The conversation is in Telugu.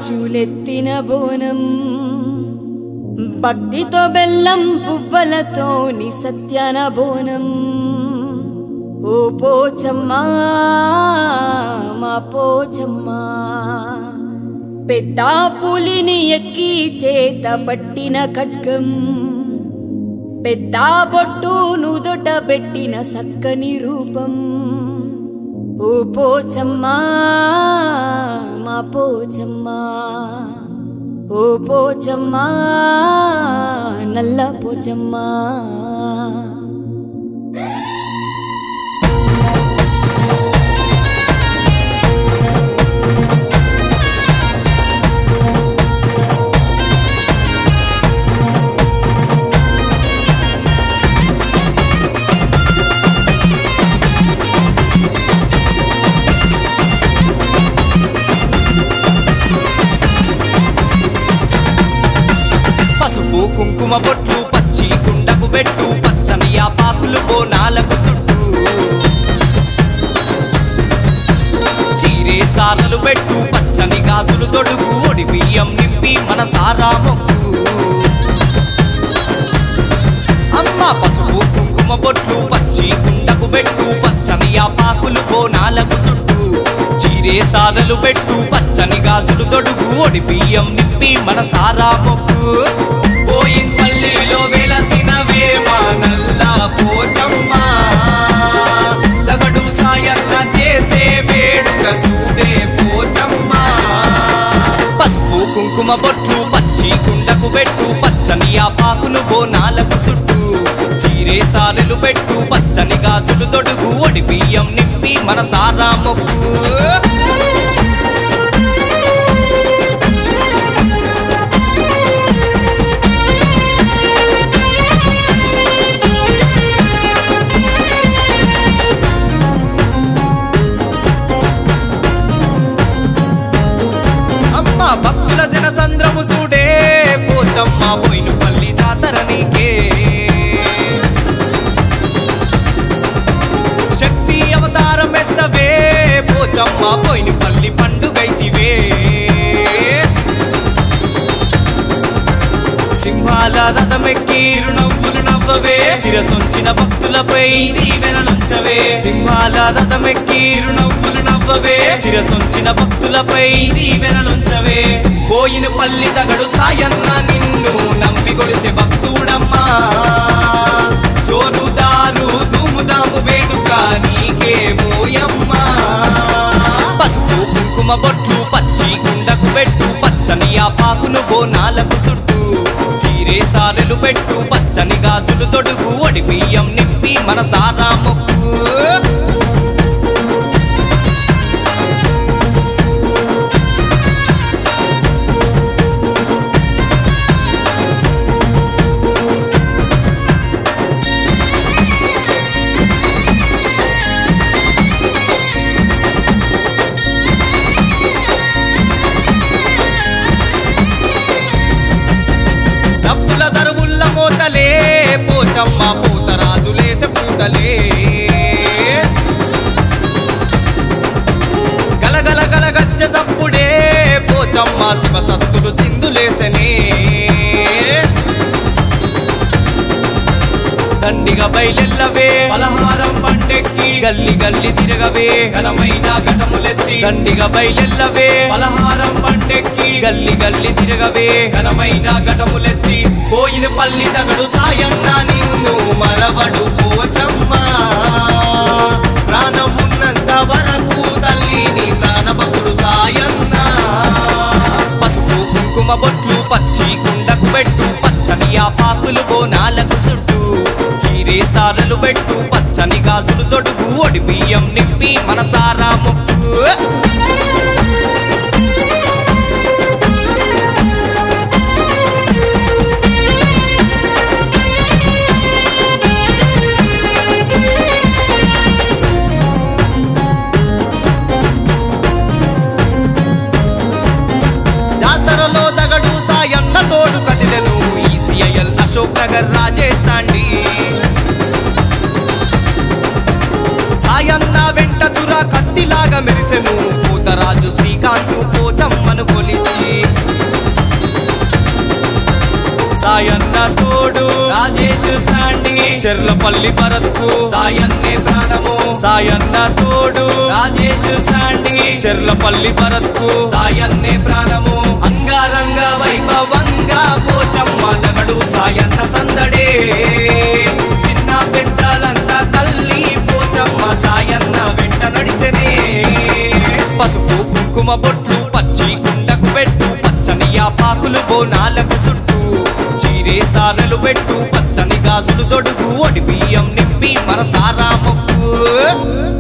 అంచులెత్తిన బోనం భక్తితో బెల్లం పువ్వలతో ని సత్యాన బోనం ఓ పోచమ్మా మా పోచమ్మా పెద్ద పులిని ఎక్కి చేత పట్టిన ఖడ్గం పెద్ద బొట్టు నుదుట పెట్టిన సక్కని రూపం ఓ పోచమ్మా మా పోచమ్మా ఓ పోచమ్మా నల్ల పోచమ్మా పసుపు కుంకుమ బొట్లు పచ్చి కుండకు పెట్టు పచ్చని ఆపాకులు బోనాలకు చుట్టూ చీరే సారలు పెట్టు పచ్చని గాజులు తొడుగు ఒడి బియ్యం నింపి మన సారా మొక్కు అమ్మ పసుపు కుంకుమ బొట్లు పచ్చి కుండకు పెట్టు పచ్చని ఆపాకులు బోనాలకు చుట్టూ చీరే సారలు పెట్టు పచ్చని గాజులు తొడుగు ఒడి బియ్యం నింపి మన సారా మొక్కు పోయిన్ పల్లిలో వెలసినవే మా నల్ల పోచమ్మ తగడు సాయన్న చేసే వేడుక చూడే పోచమ్మ పసుపు కుంకుమ బొట్లు పచ్చి కుండకు పెట్టు పచ్చని ఆపాకులు బోనాలకు చుట్టూ చీరే సారెలు పెట్టు పచ్చని గాజులు తొడుగు ఒడి బియ్యం నింపి మన సారా మొక్కు అమ్మ భక్తుల జన సంద్రము చూడే పోచమ్మ పోయిన పల్లి జాతర నీకే శక్తి అవతారం ఎత్తవే పోచమ్మ పోయిన పల్లి పండుగైతివే సింహాల రథమెక్కి చిరునవ్వులు నవ్వవే శిరసొంచిన భక్తులపై దీవెనలుంచవే సింహాల రథమెక్కి చిరునవ్వులు నవ్వవే శిరసొంచిన భక్తులపై దీవెనలుంచవే పోయిన పల్లి తగడు సాయన్న నిన్ను నమ్మి కొలిచే భక్తుడమ్మా జోరుదారు దుముదాము వేడుక నీకే పోయమ్మా పసుపు కుంకుమ బొట్లు పచ్చి కుండకు పెట్టు పచ్చని ఆపాకును బోనాలకు చుట్టూ చీరే సారెలు పెట్టు పచ్చని గాజులు తొడుగు ఒడి బియ్యం నింపి మన సారా మొక్కు డబ్బుల దరువుల్ల మోతలే పోచమ్మ పూతరాజులేసే పూతలే గలగల గలగచ్చ సప్పుడే పోచమ్మ శివ సత్తులు చిందులేసనే దండిగా బయలెల్లవే పలహారం పండెక్కి గల్లి గల్లి తిరగవే ఘనమైన ఘటములెత్తి దండిగా బయలెల్లవే పలహారం పండెక్కి గల్లి గల్లి తిరగవే ఘనమైన ఘటములెత్తి పోయిన పల్లి తగడు సాయన్న నిన్ను మరవడు పోచమ్మ ప్రాణమున్నంత వరకు తల్లిని ప్రాణభక్తుడు సాయన్న పసుపు కుంకుమ బొట్లు పచ్చి కుండకు పెట్టు పచ్చని ఆపాకులు బోనాలకు చుట్టూ చీరే సారలు పెట్టు పచ్చని గాజులు తొడుగు ఒడి బియ్యం నింపి మన సారా మొక్కు జాతరలో దగడు సాయన్న తోడు కదిలెను ఈసీఐఎల్ అశోక్ నగర్ రాజేష్ సాండి సాయన్న వెంట చురా కత్తిలాగా మెరిసెను పూతరాజు శ్రీకాంత్ పోచమ్మను కొలిచి సాయన్న తోడు రాజేష్ సాండి చెర్లపల్లి భరత్కు సాయన్నే ప్రాణము సాయన్న తోడు రాజేష్ సాండి చెర్లపల్లి భరత్కు సాయన్నే ప్రాణము అంగారంగ వైభవంగా పోచమ్మ దగడు సాయన్న సందడే చిన్న పెద్దలంతా తల్లి పోచమ్మ సాయన్న వెంట నడిచనే పసుపు కుంకుమ బొట్లు పచ్చి కుండకు పెట్టు పచ్చని యాపాకులు బోనాలకు చుట్టూ చీరే సారలు పెట్టు పచ్చని గాజులు తొడుగు ఒడి బియ్యం నింపి మనసారా మొక్కు